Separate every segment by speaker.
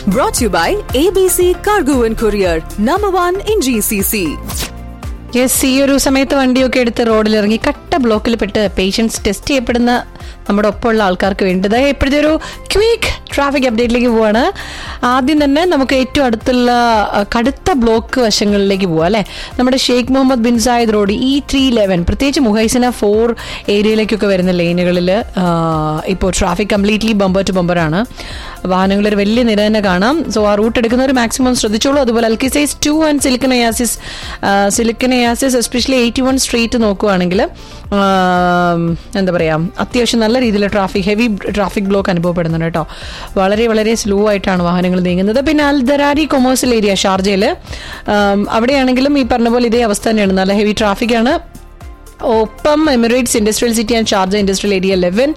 Speaker 1: Brought to you by ABC Cargo and Courier, number one in GCC.
Speaker 2: Yes ഈ ഒരു സമയത്ത് വണ്ടിയൊക്കെ എടുത്ത് റോഡിൽ ഇറങ്ങി കട്ട ബ്ലോക്കിൽ പെട്ട് പേഷ്യൻസ് ടെസ്റ്റ് ചെയ്യപ്പെടുന്ന നമ്മുടെ ഒപ്പമുള്ള ആൾക്കാർക്ക് വേണ്ടത് ഇപ്പോഴത്തെ ഒരു ക്വിക്ക് ട്രാഫിക് അപ്ഡേറ്റിലേക്ക് പോവാണ് ആദ്യം തന്നെ നമുക്ക് ഏറ്റവും അടുത്തുള്ള അഹ്, കടുത്ത ബ്ലോക്ക് വശങ്ങളിലേക്ക് പോവാം അല്ലേ നമ്മുടെ Sheikh Mohammed bin Zayed road E three eleven പ്രത്യേകിച്ച് മുഹൈസിന ഫോർ ഏരിയയിലേക്കൊക്കെ വരുന്ന ലൈനുകളിൽ ഇപ്പോൾ ട്രാഫിക് കംപ്ലീറ്റ്ലി ബമ്പർ ടു ബമ്പറാണ് വാഹനങ്ങൾ ഒരു വലിയ നിര തന്നെ കാണാം സോ ആ റൂട്ട് എടുക്കുന്നവർ മാക്സിമം ശ്രദ്ധിച്ചോളൂ അതുപോലെ Al Qusais two and Silicon Oasis Silicon Oasis especially eighty one street നോക്കുവാണെങ്കിൽ എന്താ പറയുക അത്യാവശ്യം നല്ല രീതിയിൽ ട്രാഫിക് ഹെവി ട്രാഫിക് ബ്ലോക്ക് അനുഭവപ്പെടുന്നുണ്ട് കേട്ടോ വളരെ വളരെ സ്ലോ ആയിട്ടാണ് വാഹനങ്ങൾ നീങ്ങുന്നത് പിന്നെ അൽദരാരി കൊമേഴ്സ്യൽ ഏരിയ ഷാർജയിൽ അവിടെയാണെങ്കിലും ഈ പറഞ്ഞ പോലെ ഇതേ അവസ്ഥ തന്നെയാണ് നല്ല ഹെവി ട്രാഫിക്കാണ് ഒപ്പം Emirates industrial city and Sharjah industrial area eleven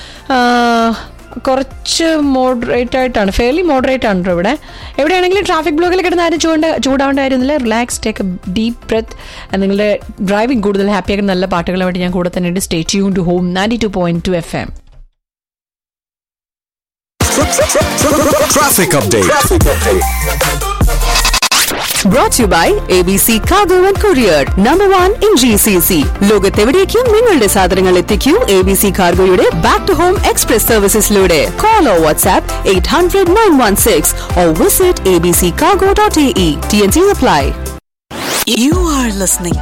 Speaker 2: കുറച്ച് മോഡറേറ്റ് ആയിട്ടാണ് ഫെയർലി മോഡറേറ്റ് ആണ് കേട്ടോ ഇവിടെ എവിടെയാണെങ്കിലും ട്രാഫിക് ബ്ലോക്കിൽ കിടന്ന ആരും ചൂണ്ട ചൂടാവേണ്ട കാര്യമൊന്നുമില്ല relax take a deep breath നിങ്ങളുടെ ഡ്രൈവിംഗ് കൂടുതൽ ഹാപ്പിയാക്കി നല്ല പാട്ടുകളുമായിട്ട് ഞാൻ കൂടെ തന്നെ stay tuned to home ninety two point two F M
Speaker 3: Traffic update.
Speaker 1: Brought to you by ABC Cargo and Courier, number one in GCC. ലോകത്തെവിടേക്കും നിങ്ങളുടെ സാധനങ്ങൾ എത്തിക്കൂ എ ബി സി കാർഗോയുടെ ബാക്ക് ടു ഹോം എക്സ്പ്രസ് സർവീസസിലൂടെ call or WhatsApp eight hundred nine one six or visit A B C cargo dot A E T N C apply
Speaker 4: You are listening